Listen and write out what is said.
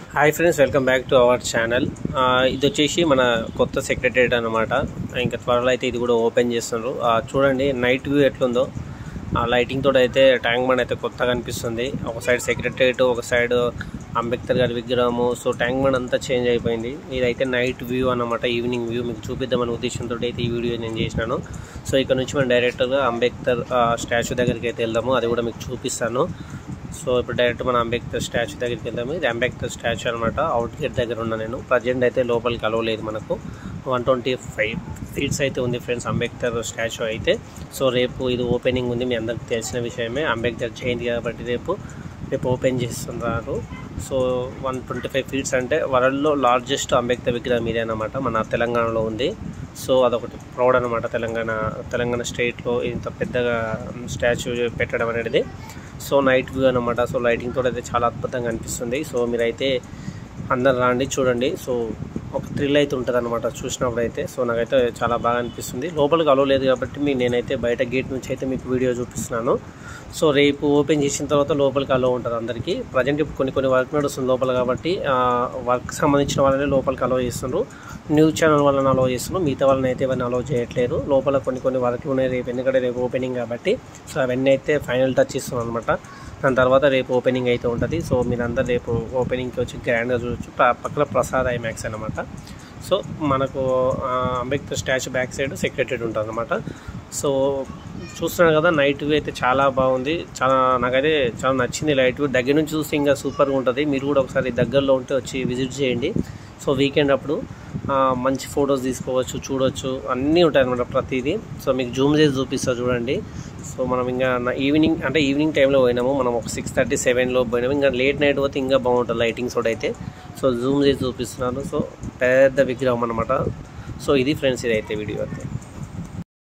hi friends welcome back to our channel ఇది వచ్చేసి మన కొత్త సెక్రటరియట్ అనమాట ఇంకా త్వరలో అయితే ఇది కూడా ఓపెన్ చేస్తున్నారు ఆ, చూడండి నైట్ వ్యూ ఎట్లుందో ఆ లైటింగ్ తోటి అయితే ట్యాంక్ బండ్ అయితే కొత్తగా అనిపిస్తుంది ఒక సైడ్ సెక్రటరియట్ ఒక సైడ్ అంబేద్కర్ గారి విగ్రహము సో ట్యాంక్ బండ్ అంతా చేంజ్ అయిపోయింది ఇదైతే నైట్ వ్యూ అన్నమాట ఈవినింగ్ వ్యూ మీకు చూపిద్దామనే ఉద్దేశంతో అయితే ఈ వీడియో నేను చేసినాను సో ఇక్కడ నుంచి మనం డైరెక్ట్గా అంబేద్కర్ స్టాచ్యూ దగ్గరికి అయితే వెళ్దాము అది కూడా మీకు చూపిస్తాను సో ఇప్పుడు డైరెక్ట్ మన అంబేద్కర్ స్టాచ్యూ దగ్గరికి వెళ్దాము ఇది అంబేద్కర్ స్టాచ్యూ అనమాట అవుట్ గేట్ దగ్గర ఉన్నా నేను ప్రజెంట్ అయితే లోపలికి అలవలేదు మనకు వన్ ట్వంటీ ఫైవ్ ఫీట్స్ అయితే ఉంది ఫ్రెండ్స్ అంబేద్కర్ స్టాచ్యూ అయితే సో రేపు ఇది ఓపెనింగ్ ఉంది మీ అందరికి తెలిసిన విషయమే అంబేద్కర్ జయంతి కాబట్టి రేపు రేపు ఓపెన్ చేస్తున్నారు so one twenty five feets అంటే వరల్డ్లో లార్జెస్ట్ అంబేద్కర్ విగ్రహం ఇదే అనమాట మన తెలంగాణలో ఉంది సో అదొకటి ప్రౌడ్ అనమాట తెలంగాణ తెలంగాణ స్టేట్లో ఇంత పెద్దగా స్టాచ్యూ పెట్టడం అనేది సో నైట్ వ్యూ అనమాట సో లైటింగ్ తోటి అయితే చాలా అద్భుతంగా అనిపిస్తుంది సో మీరైతే అందరు రాండి చూడండి సో ఒక థ్రిల్ అయితే ఉంటుంది అనమాట చూసినప్పుడు అయితే సో నాకైతే చాలా బాగా అనిపిస్తుంది లోపలికి అలో లేదు కాబట్టి మీ నేనైతే బయట గేట్ నుంచి అయితే మీకు వీడియో చూపిస్తున్నాను సో రేపు ఓపెన్ చేసిన తర్వాత లోపలికి అలో ఉంటుంది అందరికీ ప్రజెంట్ ఇప్పుడు కొన్ని కొన్ని వర్క్ నడుస్తుంది లోపల కాబట్టి వర్క్ సంబంధించిన వాళ్ళని లోపలికి అలో చేస్తున్నారు న్యూస్ ఛానల్ వాళ్ళని అలో చేస్తున్నారు మిగతా వాళ్ళని అయితే ఇవన్నీ అలో చేయట్లేరు లోపల కొన్ని కొన్ని వర్క్ ఉన్నాయి రేపు ఎందుకంటే రేపు ఓపెనింగ్ కాబట్టి సో అవన్నీ అయితే ఫైనల్ టచ్ ఇస్తున్నాం అనమాట దాని తర్వాత రేపు ఓపెనింగ్ అయితే ఉంటుంది సో మీరందరూ రేపు ఓపెనింగ్కి వచ్చి గ్రాండ్గా చూడొచ్చు ప- పక్కన ప్రసాద్ ఐమాక్స్ అనమాట సో మనకు ఆ, Ambedkar statue back side secretary ఉంటుంది అనమాట సో చూస్తున్నాను కదా నైట్ వ్యూ అయితే చాలా బాగుంది చాలా నాకైతే చాలా నచ్చింది లైట్ వ్యూ దగ్గర నుంచి చూస్తే ఇంకా సూపర్గా ఉంటుంది మీరు కూడా ఒకసారి దగ్గరలో ఉంటే వచ్చి విజిట్ చేయండి సో వీకెండ్ అప్పుడు ఆ, మంచి ఫొటోస్ తీసుకోవచ్చు చూడొచ్చు అన్నీ ఉంటాయి అనమాట ప్రతిదీ సో మీకు జూమ్ చేసి చూపిస్తా చూడండి సో మనం ఇంకా నా ఈవినింగ్ అంటే ఈవినింగ్ టైంలో పోయినాము మనం ఒక సిక్స్ థర్టీ సెవెన్లో పోయినాము ఇంకా లేట్ నైట్ పోతే ఇంకా బాగుంటుంది లైటింగ్స్ కూడా అయితే సో జూమ్ చేసి చూపిస్తున్నాను సో పెద్ద విగ్రహం అనమాట సో ఇది ఫ్రెండ్స్ ఇదైతే వీడియో అయితే